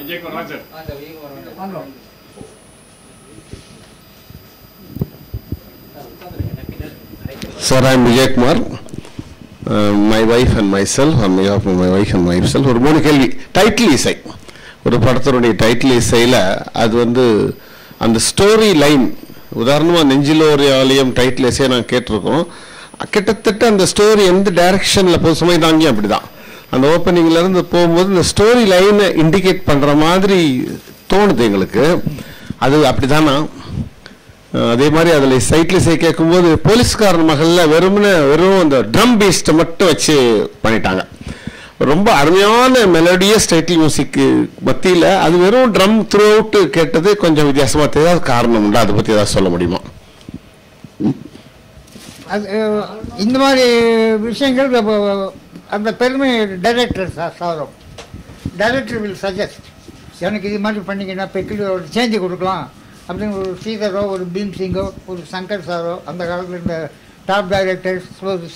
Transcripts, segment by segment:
விஜயகுமார் ராஜர் வாங்க Sir, I am Vijay Kumar. Uh, my wife and myself, on behalf of my wife and myself, ஒரு மூணு கேள்வி title இசை ஒரு படத்தினுடைய டைட்டில் இசையில் அது வந்து அந்த ஸ்டோரி லைன் உதாரணமாக நெஞ்சில் ஒரு ஆலயம் டைட்டில் இசையை நான் கேட்டிருக்கோம் கிட்டத்தட்ட அந்த ஸ்டோரி எந்த டைரக்ஷனில் போய் சுமை தாங்கி அப்படிதான் அந்த ஓப்பனிங்ல இருந்து போகும்போது இந்த ஸ்டோரி லைனை இண்டிகேட் பண்ணுற மாதிரி தோணுது எங்களுக்கு அது அப்படிதானா அஹ் அதே மாதிரி அதில் சைட்ல இசை கேட்கும்போது போலீஸ்காரன் மகள்ல வெறுமனே வெறும் அந்த ட்ரம் பீஸ்ட்டை மட்டும் வச்சு பண்ணிட்டாங்க ரொம்ப அருமையான மெலடியஸ் டைட்டில் மியூசிக்கு மத்தியில் அது வெறும் ட்ரம் த்ரூ அவுட் கேட்டது கொஞ்சம் வித்தியாசமாக தெரியாது காரணம் உண்டு அதை பற்றி ஏதாவது சொல்ல முடியுமா அது அஹ், இந்த மாதிரி விஷயங்கள் அப்ப- அந்த பெருமை டைரக்டர் சாரும் டைரக்டர் வில் சஜஸ்ட் எனக்கு இது மாதிரி பண்ணிங்கன்னா பெக்கில் சேஞ்சு கொடுக்கலாம் அப்படின்னு ஒரு ஸ்ரீதரோ ஒரு பீம் சிங்கோ ஒரு சங்கர் சாரோ அந்த காலத்தில் இந்த டாப் டைரக்டர்ஸ்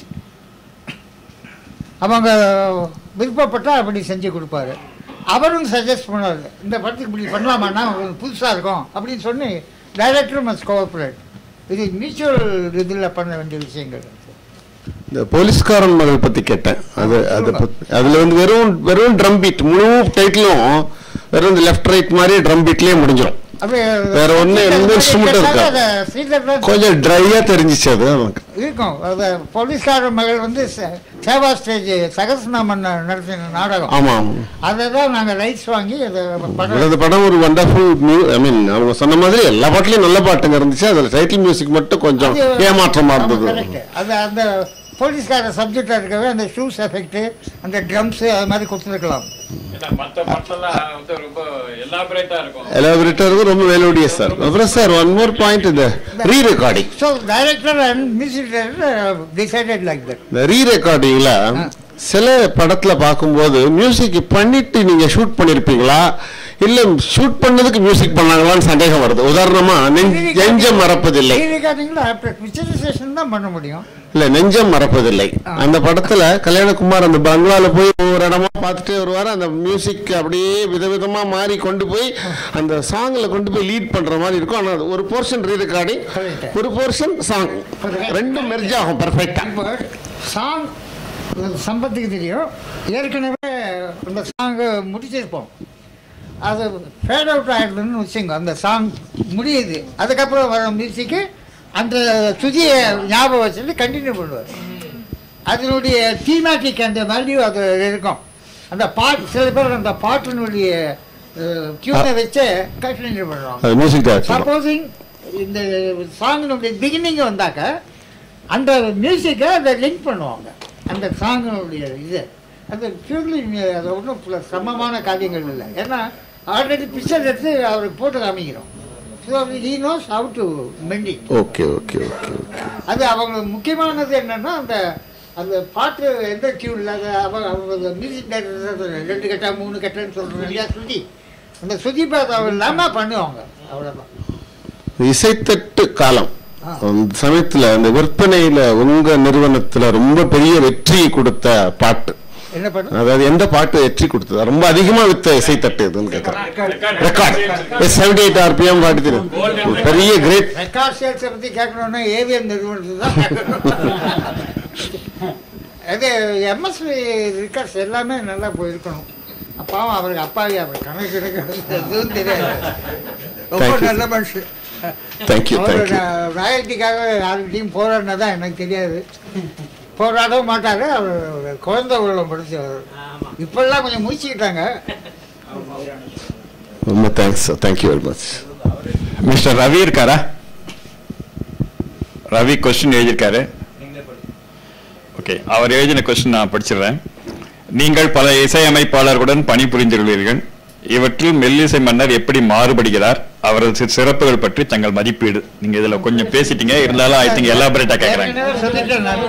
அவங்க விருப்பப்பட்டால் அப்படி செஞ்சு கொடுப்பாரு அவரும் சஜஸ்ட் பண்ணுவார் இந்த படத்துக்கு இப்படி பண்ணலாமான்னா புதுசாக இருக்கும் அப்படின்னு சொல்லி டைரக்டரும் மஸ்ட் கோஆப்ரேட் இது மியூச்சுவல் இதில் பண்ண வேண்டிய விஷயங்கள் இந்த போலீஸ்காரன் மகள் பற்றி கேட்டேன் அது அது பத்தி- அதுல வந்து வெறும் வெறும் ட்ரம் பீட் முழு டைட்டிலும் வெறும் இந்த லெஃப்ட் ரைட் மாதிரி ட்ரம் பீட்லேயே முடிஞ்சிடும் அப்படியே வேற ஒண்ணு எந்த instrument இருக்கா? ஸ்ரீதர் கொஞ்சம் ட்ரையாக தெரிஞ்சிச்சு அது நமக்கு இருக்கும் அது போலீஸ்கார மகள் வந்து சே- சேவா ஸ்டேஜ் சகசநாமன் நடத்தின நாடகம் ஆமாம் அதை தான் நாங்கள் ரைட்ஸ் வாங்கி அதை படம் அந்த படம் ஒரு வண்டர்ஃபுல் ஐ மீன் அவங்க சொன்ன மாதிரி எல்லா பாட்டுலயும் நல்ல பாட்டுங்க இருந்துச்சு அதுல டைட்டில் மியூசிக் மட்டும் கொஞ்சம் அது- ஏமாற்றமா ஆமா, இருந்தது correct. அது அந்த போலீஸ்கார சப்ஜெக்டாக இருக்கவே அந்த ஷூஸ் எஃபெக்ட் அந்த ட்ரம்ஸு அது மாதிரி கொடுத்துருக்கலாம் மற்ற படத்தெல்லாம் வந்து ரொம்ப எலாபரேட்டா இருக்கும் எலாபரேட்டா இருக்கும் ரொம்ப மெலோடியஸ் சார் அப்புறம் சார் ஒன் மோர் பாயிண்ட் இந்த re recording so director and music director decided like that இந்த ரீ ரெக்கார்டிங்ல சில படத்துல பார்க்கும்போது மியூசிக் பண்ணிட்டு நீங்க ஷூட் பண்ணிருப்பீங்களா இல்ல ஷூட் பண்ணதுக்கு மியூசிக் பண்ணாங்களான்னு சந்தேகம் வருது உதாரணமா நெஞ்ச- நெஞ்சம் மறப்பதில்லை ரீகார்டிங்கில் ஆஃப்டர் பிக்சரைசேஷன் தான் பண்ண முடியும் இல்ல நெஞ்சம் மறப்பதில்லை அந்த படத்துல கல்யாணகுமார் அந்த பங்களால போய் ஒவ்வொரு இடமா பார்த்துட்டே வருவாரு அந்த மியூசிக் அப்படியே விதவிதமா மாறி கொண்டு போய் அந்த சாங்ல கொண்டு போய் லீட் பண்ற மாதிரி இருக்கும் ஆனா அது ஒரு போர்ஷன் ரீ ரெக்கார்டிங் Correct. ஒரு போர்ஷன் சாங் ரெண்டும் மெர்ஜ் ஆகும் பெர்ஃபெக்டா இப்போ சாங் சம்பத்துக்கு தெரியும் ஏற்கனவே அந்த சாங்கை முடிச்சிருப்போம் அது ஃபேட் அவுட் ஆகிடுதுன்னு வச்சுங்க அந்த சாங் முடியுது அதுக்கப்புறம் வர மியூசிக்கு அந்த சுதியை ஞாபகம் வச்சுட்டு கண்டினியூ பண்ணுவார் அதனுடைய தீமேட்டிக் அந்த வேல்யூ அது இருக்கும் அந்த பாட்டு சில பேர் அந்த பாட்டினுடைய டியூனை வச்சு கண்டினியூ பண்ணுவாங்க அது மியூசிக் தான் சப்போஸிங் இந்த சாங்கினுடைய பிகினிங் வந்தாக்க அந்த மியூசிக்கை அதை லிங்க் பண்ணுவாங்க அந்த சாங்கினுடைய இது அது பியூர்லி அது ஒன்றும் சமமான காரியங்கள் இல்லை ஏன்னா ஆல்ரெடி பிக்சர் எடுத்து அவருக்கு போட்டு காமிக்கிறோம் so he knows how to mending okay okay okay okay அது அவங்களுக்கு முக்கியமானது என்னன்னா அந்த அந்த பாட்டு எந்த டியூனில் அது அவங்க அவங்க மியூசிக் டைரக்டர் ரெண்டு கட்டா மூணு கட்டன்னு சொல்கிறோம் இல்லையா சுதி அந்த சுதி பார்த்து அவங்க இல்லாமல் பண்ணுவாங்க அவ்வளோதான் இசைத்தட்டு காலம் அந்த சமயத்துல அந்த விற்பனையில உங்க நிறுவனத்துல ரொம்ப பெரிய வெற்றி கொடுத்த பாட்டு என்ன பண்ண அதாவது எந்த பாட்டு வெற்றி கொடுத்தது ரொம்ப அதிகமா வித்த இசைத்தட்டு இதுன்னு கேட்கறேன் ரெக்கார்ட் செவன்டி எயிட் ஆர்பிஎம் பாட்டு தெரியும் ஒரு பெரிய கிரேட் ரெக்கார்ட் சேல்ஸை பற்றி கேட்கணுன்னா ஏவிஎம் நிறுவனத்துக்கு தான் கேட்கணும். அது எம்எஸ்வி ரெக்கார்ட்ஸ் எல்லாமே நல்லா போயிருக்கணும் அப்பாவும் அவருக்கு அப்பாவி அவர் கணக்கு எடுக்கிறது எதுவும் தெரியாது ரொம்ப Thank you. நல்ல மனுஷன் தேங்க்யூ அவர் தேங்க்யூ ராயல்ட்டிக்காக யாருக்கிட்டையும் போராடினதா எனக்கு தெரியாது போராடவும் மாட்டார் அவர் குழந்தை உள்ளம் படிச்சவர் இப்பெல்லாம் கொஞ்சம் முடிச்சுக்கிட்டாங்க ரொம்ப thanks thank you very much mister Ravi இருக்காரா ரவி கொஸ்டின் எழுதியிருக்காரு ஓகே அவர் எழுதின கொஸ்டின் நான் படிச்சிடுறேன் நீங்கள் பல இசையமைப்பாளர்களுடன் பணிபுரிந்துள்ளீர்கள் இவற்றில் மெல்லிசை மன்னர் எப்படி மாறுபடுகிறார் அவரது சி- சிறப்புகள் பற்றி தங்கள் மதிப்பீடு நீங்க இதுல கொஞ்சம் பேசிட்டீங்க இருந்தாலும் ஐ திங்க் எலாபரேட்டா கேக்குறாங்க ஏற்கனவே சொல்லிட்டேன் நான்.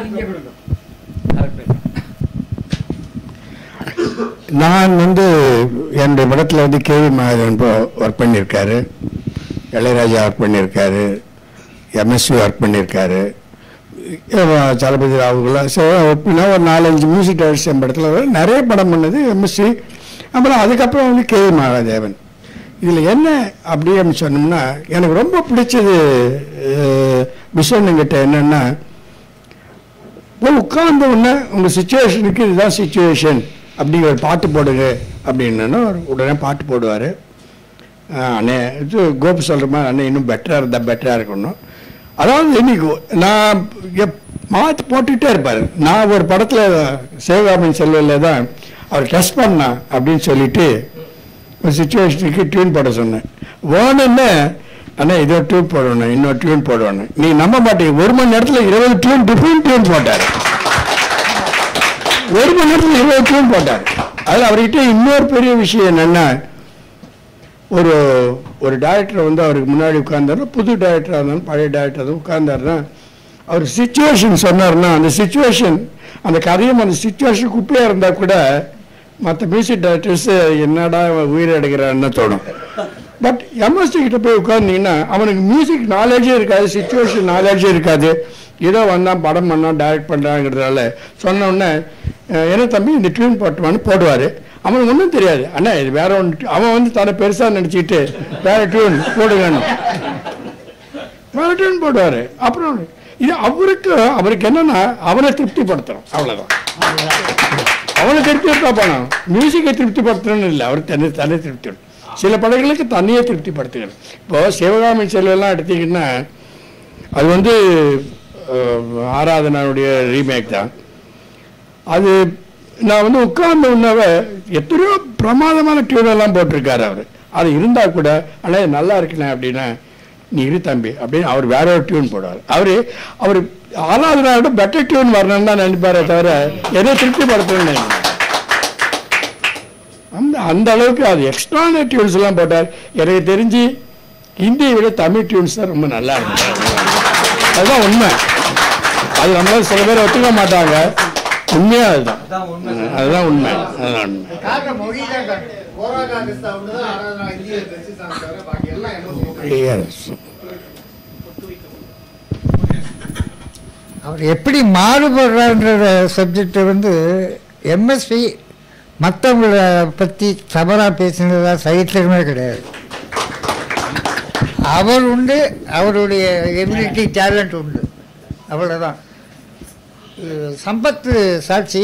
நான் வந்து என்னுடைய படத்தில் வந்து கேவி மகாதேவன் ஒர்க் பண்ணியிருக்காரு இளையராஜா ஒர்க் பண்ணியிருக்காரு எம்எஸ்வி ஒர்க் பண்ணியிருக்காரு அஹ் தளபதி ராவுகளாம் ஸோ எப்படின்னா ஒரு நாலஞ்சு மியூசிக் டைரக்டர்ஸ் என் படத்தில் நிறைய படம் பண்ணது எம்எஸ்சி அப்புறம் அதுக்கப்புறம் வந்து கே மகாதேவன் இதில் என்ன அப்படின்னு சொன்னோம்னா எனக்கு ரொம்ப பிடிச்சது விஷயங்கிட்ட என்னென்னா போய் உட்கார்ந்த உடனே உங்கள் சுச்சுவேஷனுக்கு இதுதான் சுச்சுவேஷன் அப்படிங்கிற ஒரு பாட்டு போடுங்க அப்படின்னா அவர் உடனே பாட்டு போடுவார் அண்ணே இது கோபி சொல்கிற மாதிரி அண்ணே இன்னும் பெட்டராக இருந்தால் பெட்டராக இருக்கணும் அதாவது இன்னைக்கு நான் எப் மாற்றி போட்டுக்கிட்டே இருப்பார் நான் ஒரு படத்தில் சிவகாமன் செல்வத்தில் தான் அவர் டெஸ்ட் பண்ணா அப்படின்னு சொல்லிட்டு ஒரு சுச்சுவேஷனுக்கு டியூன் போட சொன்னேன் வேணும்னு அண்ணா இதோ டியூன் போடணும் இன்னொரு டியூன் போடணும் நீ நம்ப மாட்டீங்க ஒரு மணி நேரத்தில் இருபது டியூன் டிஃப்ரெண்ட் டியூன் போட்டார் ஒரு மணி நேரத்தில் இருபது டியூன் போட்டார் அதில் அவர்கிட்ட இன்னொரு பெரிய விஷயம் என்னென்னா ஒரு ஒரு டைரக்டர் வந்து அவருக்கு முன்னாடி உட்கார்ந்தாரு புது டைரக்டராக இருந்தாலும் பழைய டைரக்டர் உட்கார்ந்தாருன்னா அவர் சுச்சுவேஷன் சொன்னார்னா அந்த சுச்சுவேஷன் அந்த கதையும் அந்த சுச்சுவேஷன் குப்பையாக இருந்தால் கூட மற்ற மியூசிக் டைரக்டர்ஸ் என்னடா இவன் உயிரை எடுக்கிறான்னு தோணும் பட் எம்எஸ்டி கிட்ட போய் உட்கார்ந்தீங்கன்னா அவனுக்கு மியூசிக் நாலேஜே இருக்காது சுச்சுவேஷன் நாலேஜே இருக்காது ஏதோ வந்தான் படம் பண்ணான் டைரக்ட் பண்ணுறாங்கிறதுனால சொன்ன உடனே அஹ், என்ன தம்பி இந்த டியூன் போட்டுவான்னு போடுவார் அவனுக்கு ஒன்றும் தெரியாது அண்ணா இது வேற ஒன்று அவன் வந்து தன்னை பெருசாக நினச்சிக்கிட்டு வேற டியூன் போடுங்கன்னு வேற டியூன் போடுவார் அப்புறம் இது அவருக்கு அவருக்கு என்னன்னா அவனை திருப்திப்படுத்துறோம் அவ்வளோதான் அவனை திருப்திப்படுத்தா போனோம் மியூசிக்கை திருப்திப்படுத்தணும்னு இல்லை அவர் தன்னை தன்னை திருப்தி சில படங்களுக்கு தன்னையே திருப்திப்படுத்துகிறார் இப்போ சிவகாமி செல்வெல்லாம் எடுத்தீங்கன்னா அது வந்து அஹ், ஆராதனாவுடைய ரீமேக் தான் அது நான் வந்து உட்கார்ந்த உடனே எத்தனையோ பிரமாதமான டியூன் எல்லாம் போட்டிருக்காரு அவர் அது இருந்தால் கூட அண்ணா இது நல்லா இருக்குண்ணே அப்படின்னா நீ இரு தம்பி அப்படின்னு அவர் வேற ஒரு டியூன் போடுவார் அவர் அவர் ஆராதனாவோட பெட்டர் டியூன் வரணும்னு தான் நினைப்பாரே தவிர எதை திருப்திப்படுத்தணும்னு நினைப்பார். அந்த அந்த அளவுக்கு அது எக்ஸ்ட்ரான டியூன்ஸ் எல்லாம் போட்டார் எனக்கு தெரிஞ்சு ஹிந்தியை விட தமிழ் டியூன்ஸ் தான் ரொம்ப நல்லா இருந்துச்சு அதுதான் உண்மை அது நம்மளால சில பேர் ஒத்துக்க மாட்டாங்க உண்மையா அதுதான் அதுதான் உண்மை அதுதான் உண்மை காரணம் மொழி தான் காரணம் ஓராகா கிறிஸ்தா ஒன்று தான் ஆராதனா இந்திய ரசித்தாங்க தவிர பாக்கி எல்லாம் emotion. Yes. அவர் எப்படி மாறுபடுறான்ற சப்ஜெக்ட் வந்து எம்எஸ்பி மற்றவங்கள பற்றி தவறாக பேசினதா சரித்திரமே கிடையாது அவர் உண்டு அவருடைய எபிலிட்டி டேலண்ட் உண்டு அவ்வளோதான் இது சம்பத்து சாட்சி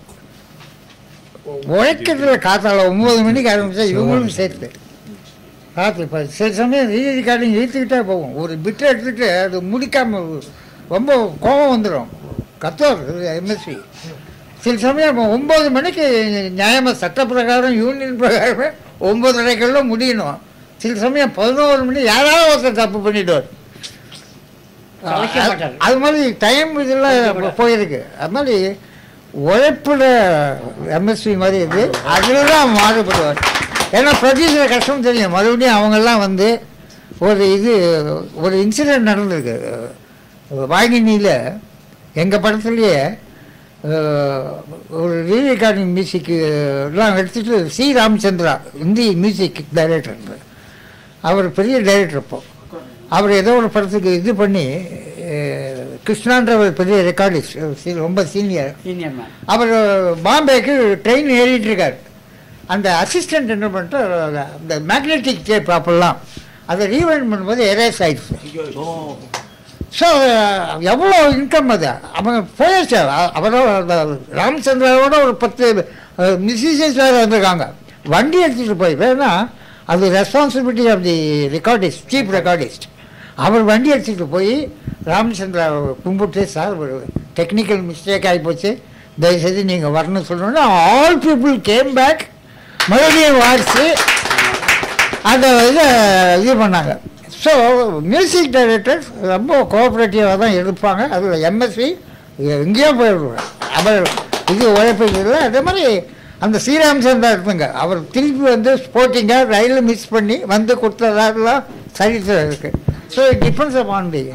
உழைக்கிறதுல காத்தால ஒம்பது மணிக்கு ஆரம்பிச்சா இவங்களும் சேர்த்து பார்த்து இப்போ சில சமயம் ரீ ரெக்கார்டிங் இழுத்துக்கிட்டே போகும் ஒரு பிட்டை எடுத்துகிட்டு அது முடிக்காம ரொம்ப கோபம் வந்துடும் கத்துவார் எம்எஸ்பி சில சமயம் இப்போ ஒம்பது மணிக்கு நியாயமாக சட்ட பிரகாரம் யூனியன் பிரகாரமே ஒம்பதரைக்குள்ள முடியணும் சில சமயம் பதினோரு மணி யாராவது ஒருத்தர் தப்பு பண்ணிடுவார் கலைக்க மாட்டாரு. அது மாதிரி டைம் இதெல்லாம் போயிருக்கு அது மாதிரி உழைப்புல எம்எஸ்பி மாதிரி இது அதில் தான் மாறுபடுவார் ஏன்னா ப்ரொடியூசர் கஷ்டம் தெரியும் மறுபடியும் அவங்கெல்லாம் வந்து ஒரு இது ஒரு இன்சிடென்ட் நடந்திருக்கு வாகினியில் எங்கள் படத்துலேயே அஹ், ஒரு ரீ ரெக்கார்டிங் மியூசிக்கு எல்லாம் எடுத்துட்டு C Ramachandra Hindi music director அவர் பெரிய டைரக்டர் இப்போ அவர் ஏதோ ஒரு படத்துக்கு இது பண்ணி அஹ், கிருஷ்ணான்றவர் பெரிய ரெக்கார்டிஸ்ட் ரொம்ப சீனியர் சீனியர் மேன் அவர் பாம்பேக்கு ட்ரெயின் ஏறிட்டு இருக்கார் அந்த அசிஸ்டன்ட் என்ன பண்ணிட்டு அந்த மேக்னெட்டிக் டேப் அப்பெல்லாம் அதை ரீவைண்ட் பண்ணும்போது எரேஸ் ஆயிடுச்சு ஸோ எவ்வளோ இன்கம் அது அவன் போயாச்சு அ- அவரோட அந்த ராமச்சந்திராவோட ஒரு பத்து மியூசிஷியன்ஸ் வேறு வந்திருக்காங்க வண்டி எடுத்துகிட்டு போய் வேணா அது responsibility of the recordist chief recordist அவர் வண்டி எடுத்துகிட்டு போய் ராமச்சந்திரா கும்பிட்டு சார் ஒரு டெக்னிக்கல் மிஸ்டேக் ஆகிப்போச்சு தயவுசெய்து நீங்கள் வரணும்னு சொன்னோன்னா ஆல் பீப்புள் கேம் பேக் மறுபடியும் வாரிச்சு அந்த இதை இது பண்ணாங்க ஸோ மியூசிக் டைரக்டர்ஸ் ரொம்ப கோஆப்ரேட்டிவாக தான் எடுப்பாங்க அதில் எம்எஸ்சி எங்கேயோ போயிடுவார் அவர் இது உழைப்புல அதே மாதிரி அந்த ஸ்ரீராமச்சந்திரா இருக்குங்க அவர் திருப்பி வந்து ஸ்போர்ட்டிங்காக ரயில் மிஸ் பண்ணி வந்து கொடுத்ததெல்லாம் சரித்திரம் இருக்குது so it depends upon the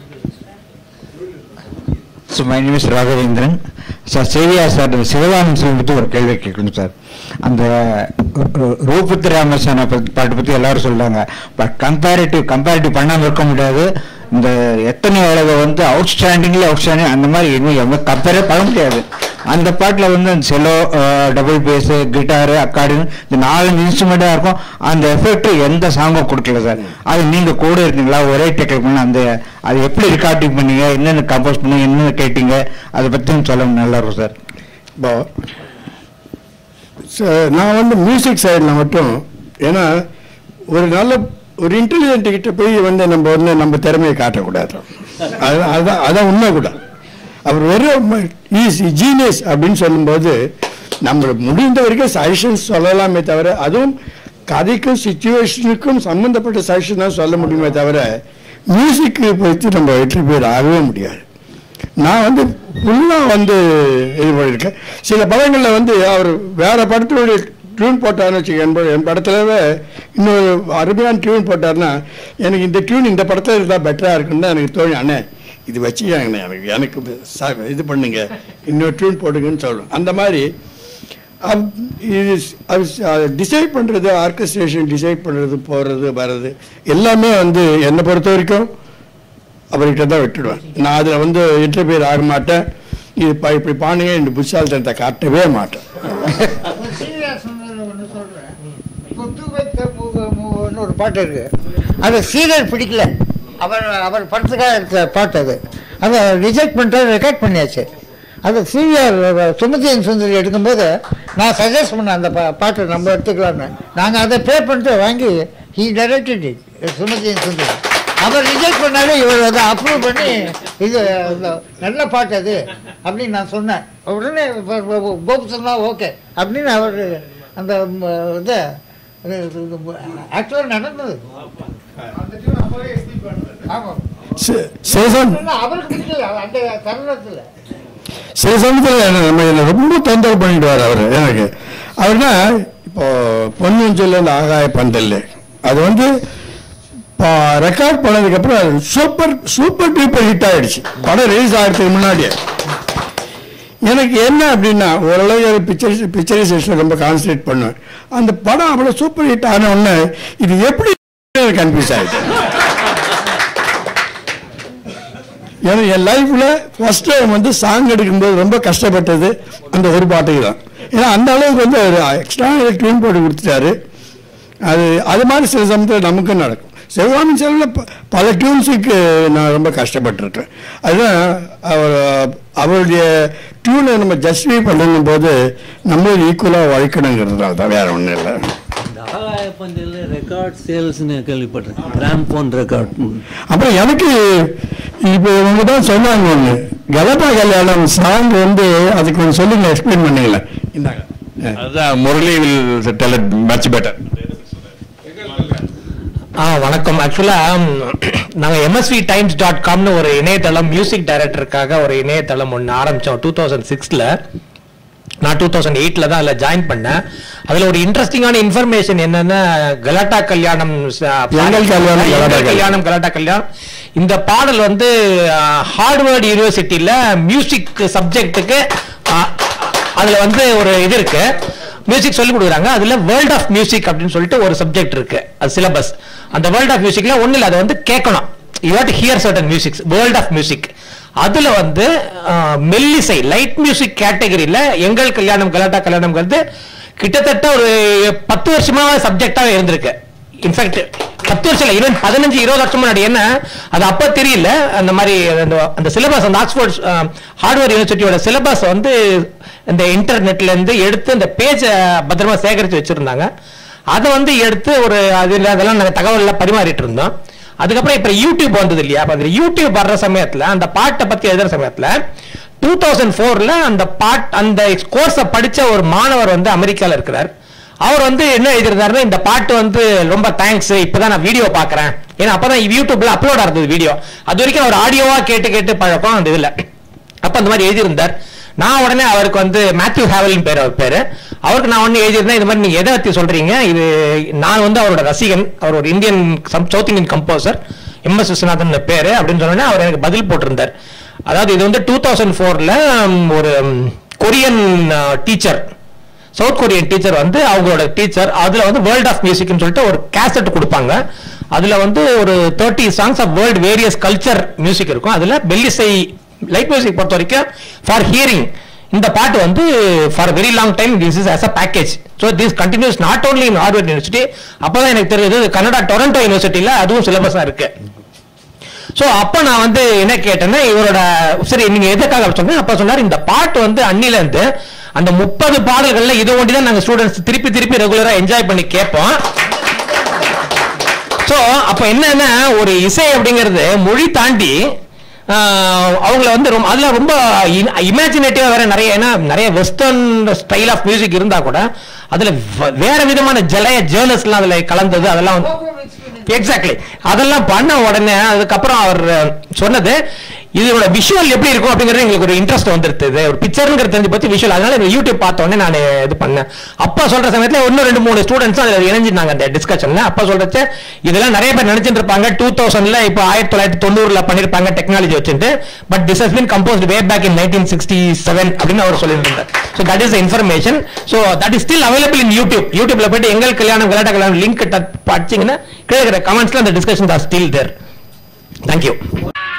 so my name is Raghavendran sir சேவியா சார் சிவகாமன் சிவம் பற்றி ஒரு கேள்வி கேட்கணும் சார் அந்த ரூபத்து ராமசான பாட்டு பற்றி எல்லாரும் சொல்றாங்க பட் கம்பேரிட்டிவ் கம்பேரிட்டிவ் பண்ணாமல் இருக்க முடியாது இந்த எத்தனை அளவு வந்து அவுட்ஸ்டாண்டிங்ல அவுட்ஸ்டாண்டிங் அந்த மாதிரி இன்னும் கம்பேரே பண்ண முடியாது அந்த பாட்டில் வந்து அந்த cello double bass guitar accordion இந்த நாலஞ்சு இன்ஸ்ட்ருமெண்ட்டாக இருக்கும் அந்த எஃபெக்ட் எந்த சாங்கும் கொடுக்கல சார் அது நீங்கள் கூட இருக்கீங்களா ஒரே டெக்கல் பண்ணி அந்த அது எப்படி ரெக்கார்டிங் பண்ணீங்க என்னென்ன கம்போஸ் பண்ணீங்க என்னென்ன கேட்டீங்க அதை பற்றியும் சொல்ல நல்லா இருக்கும் சார் இப்போ ச- நான் வந்து மியூசிக் சைடில் மட்டும் ஏன்னா ஒரு நல்ல ஒரு இன்டெலிஜென்ட் கிட்ட போய் வந்து நம்ம வந்து நம்ம திறமையை காட்டக்கூடாது அது அதான் அதான் உண்மை கூட அவர் வெறும் ஈஸ் ஜீனியஸ் அப்படின்னு சொல்லும்போது நம்ம முடிந்த வரைக்கும் சஜஷன்ஸ் சொல்லலாமே தவிர அதுவும் கதைக்கும் சுச்சுவேஷனுக்கும் சம்மந்தப்பட்ட சஜஷன் தான் சொல்ல முடியுமே தவிர மியூசிக்கு பற்றி நம்ம வெற்றி பேர் ஆகவே முடியாது நான் வந்து ஃபுல்லாக வந்து இது பண்ணியிருக்கேன் சில படங்களில் வந்து அவர் வேற படத்தினுடைய டியூன் போட்டார்னு வச்சுக்க என் ப- என் படத்துலவே இன்னொரு அருமையான டியூன் போட்டார்னா எனக்கு இந்த டியூன் இந்த படத்தில் இருந்தால் பெட்டராக இருக்குன்னு தான் எனக்கு தோணும் அண்ணே இது வச்சுக்காங்கண்ணே எனக்கு எனக்கு ச- இது பண்ணுங்க இன்னொரு டியூன் போடுங்கன்னு சொல்லணும் அந்த மாதிரி அவ்- இது டிசைட் பண்ணுறது ஆர்கஸ்ட்ரேஷன் டிசைட் பண்ணுறது போகிறது வர்றது எல்லாமே வந்து என்னை பொறுத்த வரைக்கும் அவர்கிட்ட தான் விட்டுடுவேன் நான் அதில் வந்து இன்டர்பியர் ஆக மாட்டேன் இது ப- இப்படி பானுங்க இந்த புத்தாலத்தனத்தை காட்டவே மாட்டேன் ஒன்று சொல்கிறேன் புத்து வைத்த பூவு மூவுன்னு ஒரு பாட்டு இருக்கு அது சீரியல் பிடிக்கல அவர் அவர் படத்துக்காக இருக்கிற பாட்டு அது அதை ரிஜெக்ட் பண்ணிட்டு ரெக்கார்ட் பண்ணியாச்சு அது சீரியல் சுமதியன் சுந்தரி எடுக்கும்போது நான் சஜஸ்ட் பண்ணேன் அந்த பா பாட்டை நம்ம எடுத்துக்கலாம்னு நாங்கள் அதை பே பண்ணிட்டு வாங்கி ஹீ டைரக்டட் இட் சுமதியன் சுந்தரி அவர் ரிஜெக்ட் பண்ணாலே இவர் அதை அப்ரூவ் பண்ணி இது இந்த நல்ல பாட்டு அது அப்படின்னு நான் சொன்னேன் உடனே கோபு சொன்னா ஓகே அப்படின்னு அவர் அந்த ம், இது ஆக்சுவலாக நடந்தது ஆமாம் சி- சில சமயம் இல்ல, அவருக்கு பிடிக்கல அந்த தருணத்தில் சில சமயத்தில் என்ன நம்ம என்னை ரொம்ப தொந்தரவு பண்ணிடுவார் அவர் எனக்கு அவர்னா இப்போ பொன்னியின் செல்வன் ஆகாய பந்தல் அது வந்து ரெக்கார்ட் பண்ணதுக்கப்புறம் சூப்பர் சூப்பர் டூப்பர் ஹிட் ஆயிடுச்சு படம் ரிலீஸ் ஆகிறதுக்கு முன்னாடியே எனக்கு என்ன அப்படின்னா ஓரளவு பிக்சர் பிக்சரைசேஷன் ரொம்ப கான்சன்ட்ரேட் பண்ணுவேன் அந்த படம் அவ்வளோ சூப்பர் ஹிட் ஆன உடனே இது எப்படி கன்ஃபியூஸ் ஆயிடுச்சு ஏன்னா என் லைஃப்பில் ஃபர்ஸ்ட் டைம் வந்து சாங் எடுக்கும்போது ரொம்ப கஷ்டப்பட்டது அந்த ஒரு பாட்டுக்கு தான் ஏன்னா அந்த அளவுக்கு வந்து ஒரு எக்ஸ்ட்ரா ட்யூன் போட்டு கொடுத்துட்டாரு அது அது மாதிரி சில சமயத்தில் நமக்கும் நடக்கும் சிவகாமி செல்வில் பல டியூன்ஸுக்கு நான் ரொம்ப கஷ்டப்பட்டிருக்கேன் அதுதான் அவர் அவருடைய டியூனை நம்ம ஜஸ்டிஃபை பண்ணும் போது நம்மளும் ஈக்குவலாக உழைக்கணுங்கிறதுனால தான் வேற ஒன்றும் இல்லை இந்த ஆகாய பந்தில் ரெக்கார்ட் சேல்ஸ்னு கேள்விப்பட்டிருக்கேன் கிராம் போன் ரெக்கார்ட் அப்புறம் எனக்கு இப்போ இவங்க தான் சொன்னாங்க ஒன்று கலப்பா கல்யாணம் சாங் வந்து அதுக்கு கொஞ்சம் சொல்லுங்க எக்ஸ்பிளைன் பண்ணீங்களேன் இந்தாங்க ஆ. அதுதான் Murali will tell it much better ஆ வணக்கம் ஆக்சுவலாக நாங்கள் எம்எஸ்வி டைம்ஸ் டாட் காம்னு ஒரு இணையதளம் மியூசிக் டைரக்டருக்காக ஒரு இணையதளம் ஒன்று ஆரம்பித்தோம் டூ தௌசண்ட் சிக்ஸில் நான் டூ தௌசண்ட் எயிட்டில் தான் அதில் ஜாயின் பண்ணேன் அதில் ஒரு இன்ட்ரெஸ்டிங்கான இன்ஃபர்மேஷன் என்னன்னா கலாட்டா கல்யாணம் ச- எங்கள் கல்யாணம், கலாட்டா எங்கள் கல்யாணம் கலாட்டா கல்யாணம் இந்த பாடல் வந்து ஹார்வர்ட் யூனிவர்சிட்டியில் மியூசிக் சப்ஜெக்ட்டுக்கு அதுல வந்து ஒரு இது இருக்கு மியூசிக் சொல்லி கொடுக்குறாங்க அதுல வேர்ல்ட் ஆஃப் மியூசிக் அப்படின்னு சொல்லிட்டு ஒரு சப்ஜெக்ட் இருக்கு அது சிலபஸ் அந்த வேர்ல்ட் ஆஃப் மியூசிக்ல ஒண்ணு இல்ல அதை வந்து கேட்கணும் you had hear certain musics world of music அதுல வந்து ஆஹ், மெல்லிசை லைட் மியூசிக் கேட்டகரியில எங்கள் கல்யாணம் கலாட்டா கல்யாணம்ங்கிறது கிட்டத்தட்ட ஒரு பத்து வருஷமா சப்ஜெக்டாக இருந்திருக்கு இன்ஃபேக்ட் பத்து வருஷம் இல்லை ஈவன் பதினஞ்சு இருபது வருஷம் முன்னாடி என்ன அது அப்போ தெரியல அந்த மாதிரி அந்த அந்த சிலபஸ் அந்த ஆக்ஸ்போர்ட் ஹார்ட்வேர் யூனிவர்சிட்டியோட சிலபஸ் வந்து இந்த இன்டர்நெட்ல இருந்து எடுத்து அந்த பேஜை பத்திரமா சேகரித்து வச்சிருந்தாங்க அதை வந்து எடுத்து ஒரு அது அதெல்லாம் நாங்கள் தகவல்லாம் பரிமாறிட்டு இருந்தோம் அதுக்கப்புறம் இப்போ யூடியூப் வந்தது இல்லையா அப்போ அந்த யூடியூப் வர்ற சமயத்தில் அந்த பாட்டை பற்றி எழுதுற சமயத்தில் டூ தௌசண்ட் ஃபோரில் அந்த பாட் அந்த கோர்ஸை படித்த ஒரு மாணவர் வந்து அமெரிக்காவில் இருக்கிறார் அவர் வந்து என்ன எழுதியிருந்தாருன்னா இந்த பாட்டு வந்து ரொம்ப தேங்க்ஸ் இப்பதான் நான் வீடியோ பார்க்கறேன் ஏன்னா அப்பதான் யூடியூப்ல அப்லோட் ஆகுது வீடியோ அது வரைக்கும் அவர் ஆடியோவா கேட்டு கேட்டு பழக்கம் அந்த இதுல அப்ப அந்த மாதிரி எழுதியிருந்தார் நான் உடனே அவருக்கு வந்து மேத்யூ ஹேவலின் பேர் அவர் பேரு அவருக்கு நான் ஒன்று எழுதியிருந்தேன் இந்த மாதிரி நீங்க எதை பத்தி சொல்றீங்க இது நான் வந்து அவரோட ரசிகன் அவர் ஒரு Indian south Indian composer M S Viswanathan பேரு அப்படின்னு சொன்னோன்னே அவர் எனக்கு பதில் போட்டிருந்தார் அதாவது இது வந்து டூ தௌசண்ட் ஃபோர்ல ஒரு Korean teacher south Korean teacher வந்து அவங்களோட டீச்சர் அதுல வந்து வேர்ல்ட் ஆஃப் மியூசிக்னு சொல்லிட்டு ஒரு கேசட் கொடுப்பாங்க அதுல வந்து ஒரு thirty songs of world various culture music இருக்கும் அதுல பெல்லிசை லைட் மியூசிக் பொறுத்த வரைக்கும் ஃபார் ஹியரிங் இந்த பாட்டு வந்து for very long time this is as a package so this continues not only in Harvard university அப்பதான் எனக்கு தெரியுது கனடா டொரண்டோ யூனிவர்சிட்டியில் அதுவும் சிலபஸாக இருக்கு ஸோ அப்போ நான் வந்து என்ன கேட்டேன்னா இவரோட சரி நீங்க எதுக்காக சொன்னேன் அப்போ சொன்னார் இந்த பாட்டு வந்து அன்னில இருந்து அந்த முப்பது பாடல்கள்ல இது ஒண்டி தான் நாங்கள் ஸ்டூடெண்ட்ஸ் திருப்பி திருப்பி ரெகுலரா என்ஜாய் பண்ணி கேட்போம் ஸோ அப்போ என்னன்னா ஒரு இசை அப்படிங்கிறது மொழி தாண்டி ஆஹ், அவங்கள வந்து ரொம்ப அதில் ரொம்ப இமேஜினேட்டிவாக வேற நிறைய ஏன்னா நிறைய வெஸ்டர்ன் ஸ்டைல் ஆஃப் மியூசிக் இருந்தா கூட அதில் வேற விதமான ஜலைய ஜேர்னஸ்லாம் அதில் கலந்தது அதெல்லாம் வந்து எக்ஸாக்ட்லி அதெல்லாம் பண்ண உடனே அதுக்கப்புறம் அவர் சொன்னது இதோட விஷுவல் எப்படி இருக்கும் அப்படிங்கிறது எங்களுக்கு ஒரு இன்ட்ரெஸ்ட் வந்துருது இது ஒரு பிக்சருங்கிறது தெரிஞ்சு பத்தி விஷுவல் அதனால இந்த யூடியூப் பார்த்த உடனே நான் இது பண்ணேன் அப்பா சொல்ற சமயத்துல இன்னும் ரெண்டு மூணு ஸ்டூடெண்ட்ஸ் அதில் இணைஞ்சிருந்தாங்க அந்த டிஸ்கஷன்ல அப்பா சொல்றச்ச இதெல்லாம் நிறைய பேர் நினைச்சிட்டு இருப்பாங்க டூ தௌசண்ட்ல இப்போ ஆயிரத்தி தொள்ளாயிரத்தி தொண்ணூறுல பண்ணிருப்பாங்க டெக்னாலஜி வச்சுட்டு but this has been composed way back in nineteen sixty seven அப்படின்னு அவர் சொல்லியிருந்தார் so that is information so that is still available in YouTube யூடியூப்ல போயிட்டு எங்கள் கல்யாணம் விளையாட்ட கல்யாணம் லிங்க் படிச்சீங்கன்னா கீழே இருக்கிற கமெண்ட்ஸ்ல அந்த discussion are still there thank you